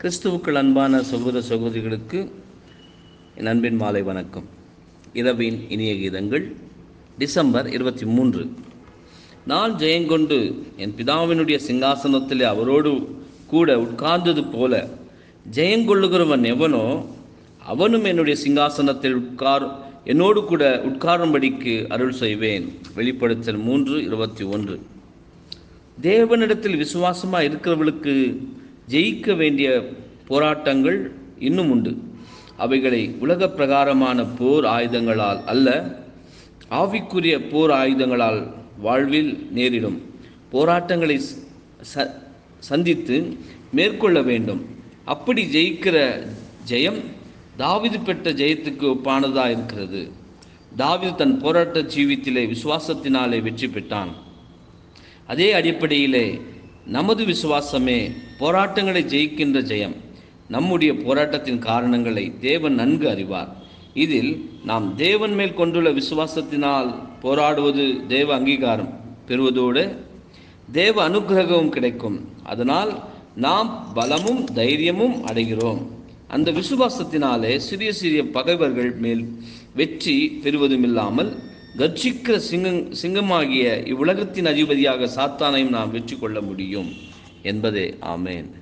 கிறிஸ்துவுக்கள் அன்பான சகோதர சகோதரிகளுக்கு என் அன்பின் மாலை வணக்கம் இரவின் இனிய கீதங்கள் டிசம்பர் இருபத்தி மூன்று நான் ஜெயங்கொண்டு என் பிதாவினுடைய சிங்காசனத்திலே அவரோடு கூட உட்கார்ந்தது போல ஜெயங்கொள்ளுகிறவன் எவனோ அவனும் என்னுடைய சிங்காசனத்தில் உட்கார் என்னோடு கூட உட்காரும்படிக்கு அருள் செய்வேன் வெளிப்படுத்தல் மூன்று இருபத்தி ஒன்று தேவனிடத்தில் விசுவாசமாக இருக்கிறவர்களுக்கு ஜெயிக்க வேண்டிய போராட்டங்கள் இன்னும் உண்டு அவைகளை உலக பிரகாரமான போர் ஆயுதங்களால் அல்ல ஆவிக்குரிய போர் ஆயுதங்களால் வாழ்வில் நேரிடும் போராட்டங்களை ச சந்தித்து மேற்கொள்ள வேண்டும் அப்படி ஜெயிக்கிற ஜெயம் தாவிது பெற்ற ஜெயத்துக்கு ஒப்பானதாக இருக்கிறது தாவிது தன் போராட்ட ஜீவித்திலே விசுவாசத்தினாலே வெற்றி பெற்றான் அதே அடிப்படையிலே நமது விசுவாசமே போராட்டங்களை ஜெயிக்கின்ற ஜெயம் நம்முடைய போராட்டத்தின் காரணங்களை தேவன் நன்கு அறிவார் இதில் நாம் தேவன் மேல் கொண்டுள்ள விசுவாசத்தினால் போராடுவது தேவ அங்கீகாரம் பெறுவதோடு தேவ அனுகிரகமும் கிடைக்கும் அதனால் நாம் பலமும் தைரியமும் அடைகிறோம் அந்த விசுவாசத்தினாலே சிறிய சிறிய பகைவர்கள் மேல் வெற்றி பெறுவதுமில்லாமல் கர்ஜிக்கிற சிங்கம் சிங்கமாகிய இவ்வுலகத்தின் அதிபதியாக சாத்தானையும் நாம் வெற்றி கொள்ள முடியும் என்பதே ஆமேன்